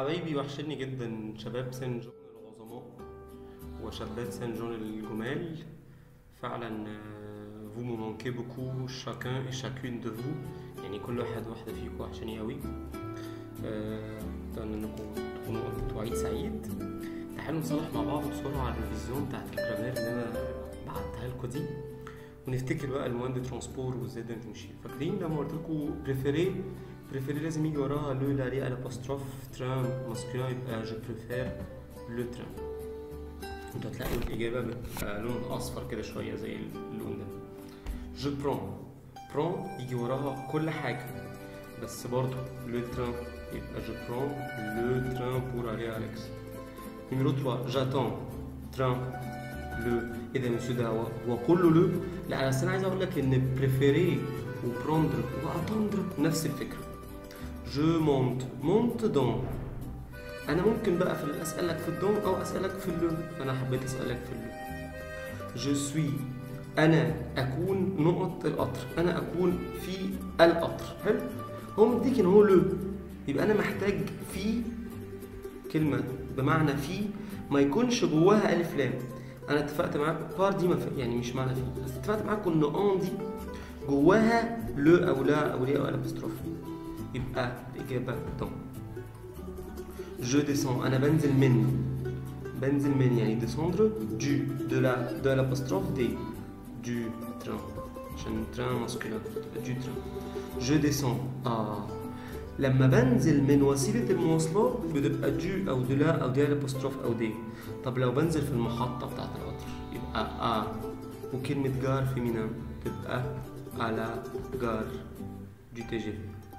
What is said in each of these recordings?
حبايبي وحشني جدا شباب سان جون العظماء وشابات سان جون الجمال فعلا vous me manquez beaucoup chacun et chacune de vous يعني كل واحد واحدة فيكم وحشاني قوي أتمنى انكم تكونوا قضيتوا عيد سعيد تعالوا نصلح مع بعض بسرعة الريفيزيون بتاعت الجرامير اللي أنا بعتها لكم دي ونفتكر بقى الموان دي ترانسبور وازاي ده تمشي فاكرين لما قلت لكم بريفيري بريفيري لازم يجي وراها لو لاري على بوستروف تران ماسكولين يبقى جو بريفير لو تران انتوا هتلاقوا الإجابة بتبقى لون أصفر كده شوية زي اللون ده جو برون برون يجي وراها كل حاجة بس برضو لو تران يبقى جو برون لو تران بور aller à Alex نيميرو 3 j'attends تران لو اذا مسيو ده هو هو كله لو لا بس انا عايز اقول لك ان بريفيري وبروندر واتوندر نفس الفكره جو مونت مونت دون انا ممكن بقى في اسالك في الدون او اسالك في اللو فانا حبيت اسالك في اللو جو سوي انا اكون نقط القطر انا اكون في القطر حلو هو مديك ان هو لو يبقى انا محتاج في كلمه بمعنى في ما يكونش جواها الف لام انا اتفقت معاك بار دي ما ف- يعني مش معنى في بس اتفقت معاكم ان اون دي جواها لو او لا او ليه او الابستروف يبقى الاجابه دون جو ديسون انا بنزل من بنزل من يعني ديسوندر دو دو لا دو الابستروف دي دو تران عشان تران ماسكولين دو تران جو ديسون اه لما بنزل من وسيلة المواصلات بتبقى دو أو دو لا أو دي الابوستروف أو دي طب لو بنزل في المحطة بتاعت القطر يبقى آ وكلمة جار فيمينا تبقى على جار دي تي جي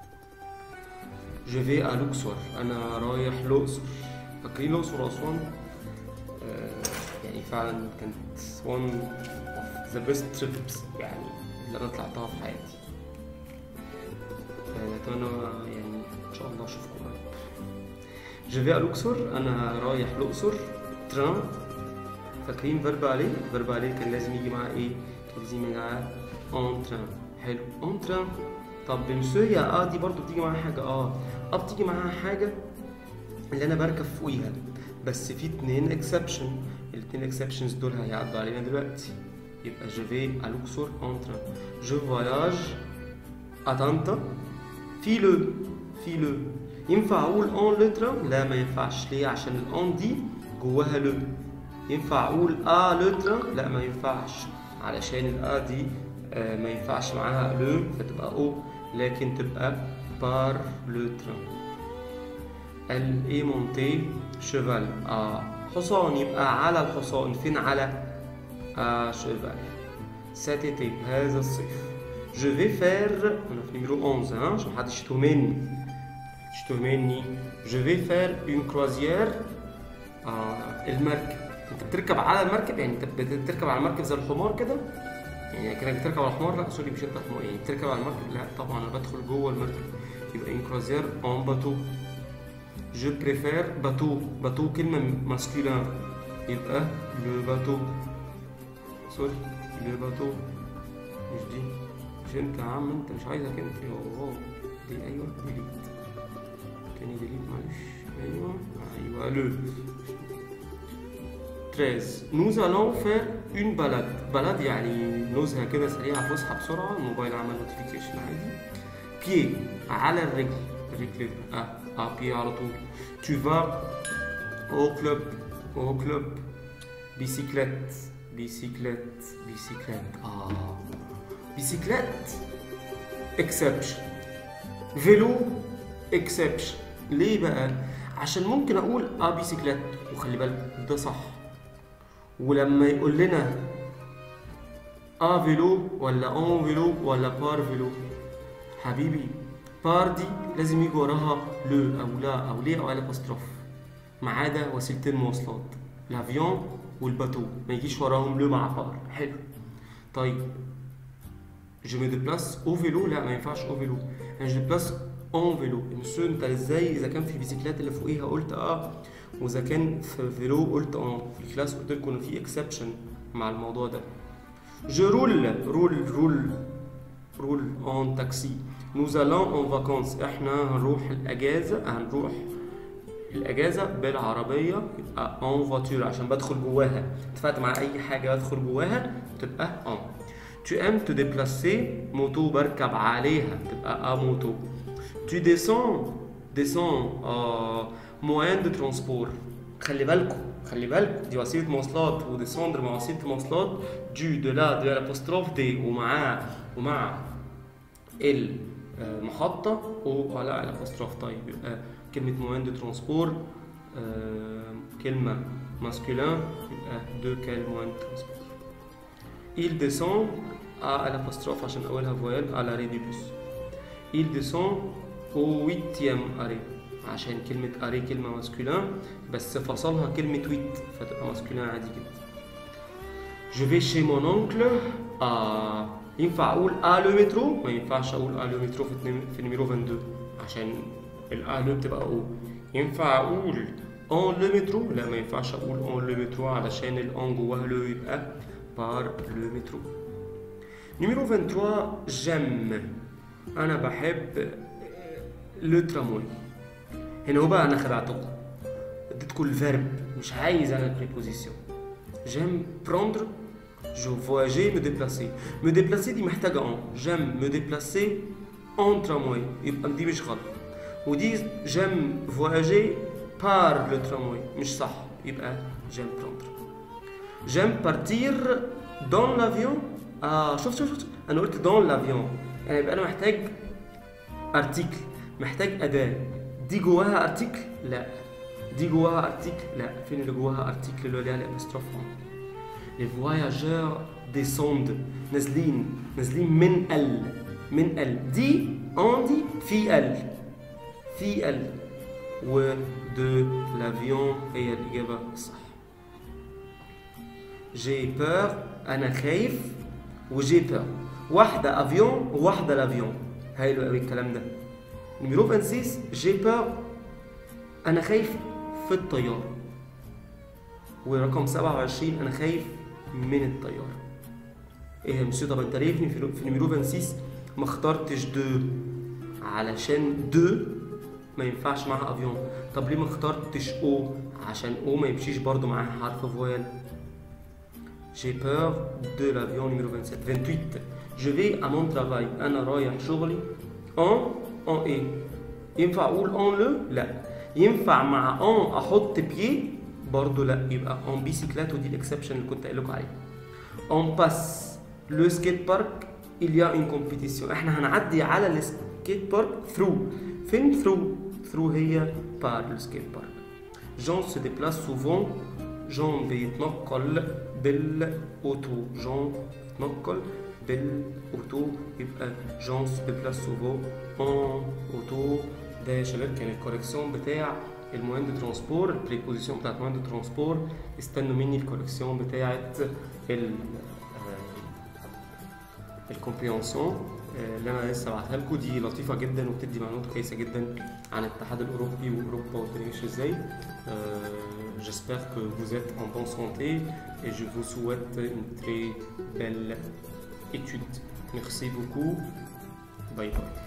جو في à لوكسور أنا رايح الأقصر فاكرين الأقصر وأسوان؟ آه يعني فعلا كانت one of the best trips يعني اللي أنا طلعتها في حياتي اتمنى يعني ان شاء الله اشوفكم قريب جو في الاقصر انا رايح الاقصر تران فاكرين فيرب عليه فيرب عليه كان لازم يجي معاه ايه كان لازم يجي معاه اون تران حلو اون تران طب بمسو هي اه دي برضو بتيجي معاها حاجه اه اه بتيجي معاها حاجه اللي انا بركب فوقيها بس في اتنين اكسبشن الاتنين اكسبشنز دول هيعدوا علينا دلوقتي يبقى جو في الاقصر اون تران جو فواياج اتانتا في لو في لو ينفع اقول اون لو تران لا ما ينفعش ليه عشان الاون دي جواها لو ينفع اقول ا لو تران لا ما ينفعش علشان الا دي آه ما ينفعش معاها لو فتبقى او لكن تبقى بار لو تران ال اي مونتي شيفال اه حصان يبقى على الحصان فين على ا شيفال ساتيتي هذا الصيف جو في فير انا في نيميرو 11 ها عشان محدش يتهمني محدش يتهمني جو في فير اون كروازيير آه المركب انت بتركب على المركب يعني انت بتركب على المركب زي الحمار كده يعني كانك بتركب على الحمار لا سوري مش انت الحمار يعني بتركب على المركب لا طبعا انا بدخل جوه المركب يبقى اون كروازيير اون باتو جو بريفير باتو باتو كلمه ماسكولين يبقى لو باتو سوري لو باتو مش دي مش انت يا عم انت مش عايزك انت يا الله دي ايوه ديليت تاني ديليت معلش ايوه ايوه لو 13 nous allons faire une balade balade يعني نزهة كده سريعة فسحة بسرعة الموبايل عمل نوتيفيكيشن عادي بيي على الرجل الرجل اه اه بيي على طول tu vas au club au club bicyclette bicyclette bicyclette اه بيسيكلات اكسبشن فيلو اكسبشن ليه بقى عشان ممكن اقول اه بيسيكلات وخلي بالك ده صح ولما يقول لنا اه فيلو ولا اون فيلو ولا بار فيلو حبيبي بار دي لازم يجي وراها لو او لا او ليه او الابوستروف ما عدا وسيلتين مواصلات الافيون والباتو ما يجيش وراهم لو مع بار حلو طيب جو مي ديبلاس او فيلو لا ما ينفعش او فيلو انا جو ديبلاس اون فيلو مسيو انت ازاي اذا كان في بيسيكلات اللي فوقيها قلت اه واذا كان في فيلو قلت اه في الكلاس قلت لكم ان في اكسبشن مع الموضوع ده جو رول رول رول رول اون تاكسي نوز الون اون فاكونس احنا هنروح الاجازه هنروح الاجازه بالعربيه يبقى اون فواتور عشان بدخل جواها اتفقت مع اي حاجه بدخل جواها تبقى اون tu aimes te déplacer موتو بركب عليها تبقى ا موتو tu descends descends آه moyen de transport خلي بالكم خلي بالكم دي وسيله مواصلات وديسوندر مع وسيله مواصلات دو دو لا دو الابوستروف دي ومعاه ومع المحطه و لا الابوستروف طيب يبقى كلمه موين دو ترانسبور كلمه ماسكولين يبقى دو كال موين دو ترانسبور il descend à l'apostrophe عشان اولها فويل à l'arrêt du bus il descend au huitième arrêt عشان كلمة أري كلمة ماسكولين بس فصلها كلمة ويت فتبقى ماسكولين عادي جدا جو في شي مون اونكل آه ينفع أقول آ لو مترو ما ينفعش أقول آ لو مترو في في نيميرو 22 عشان الآ لو بتبقى أو ينفع أقول اون لو مترو لا ما ينفعش أقول اون لو مترو علشان الأون جواها لو يبقى بار لو مترو نيميرو 23 جيم أنا بحب لو تراموي هنا هو بقى انا خدعتكم اديتكم الفيرب مش عايز انا البريبوزيسيون جيم بروندر جو فواجي مو ديبلاسي مو ديبلاسي دي محتاجه اون جيم مو ديبلاسي اون ترامواي يبقى دي مش غلط ودي جيم فواجي بار لو ترامواي مش صح يبقى جيم بروندر جيم بارتير دون لافيون اه شوف شوف شوف انا قلت دون لافيون يعني يبقى انا محتاج ارتيكل محتاج اداه دي جواها ارتيكل لا دي جواها ارتيكل لا فين اللي جواها ارتيكل اللي هو ليها الابستروف لي فواياجور ديسوند نازلين نازلين من ال من ال دي اون دي في ال في ال و دو لافيون هي الاجابه الصح جي بور انا خايف وجي بور واحده افيون وواحده لافيون حلو قوي الكلام ده نيميرو 26 جي بور انا خايف في الطياره ورقم 27 انا خايف من الطياره ايه يا مسيو طب انت ليه في في نيميرو 26 ما اخترتش دو علشان دو ما ينفعش معاها افيون طب ليه ما اخترتش او عشان او ما يمشيش برضو معاها حرف فويل جي بور دو لافيون نيميرو 27 28 جو في ا مون ترافاي انا رايح شغلي اون اون ايه ينفع اقول اون لو لا ينفع مع اون احط بيي برضو لا يبقى اون بيسيكلات ودي الاكسبشن اللي كنت قايل لكم عليه اون باس لو سكيت بارك il y a une compétition احنا هنعدي على السكيت بارك ثرو فين ثرو ثرو هي بار السكيت بارك جون سو ديبلاس سوفون جون بيتنقل بالاوتو جون بيتنقل بالاوتو يبقى جون سو ديبلاس سوفون اون اوتو ده يا شباب كان الكوريكسيون بتاع الموين دو ترانسبور البريبوزيسيون بتاعت موين دو ترانسبور استنوا مني الكوريكسيون بتاعت ال الكومبريهنسيون اللي انا لسه بعتها لكم دي لطيفه جدا وبتدي معلومات كويسه جدا عن الاتحاد الاوروبي واوروبا والدنيا ماشيه ازاي j'espère que vous êtes en bonne santé et je vous souhaite une très belle étude. Merci beaucoup. Bye bye.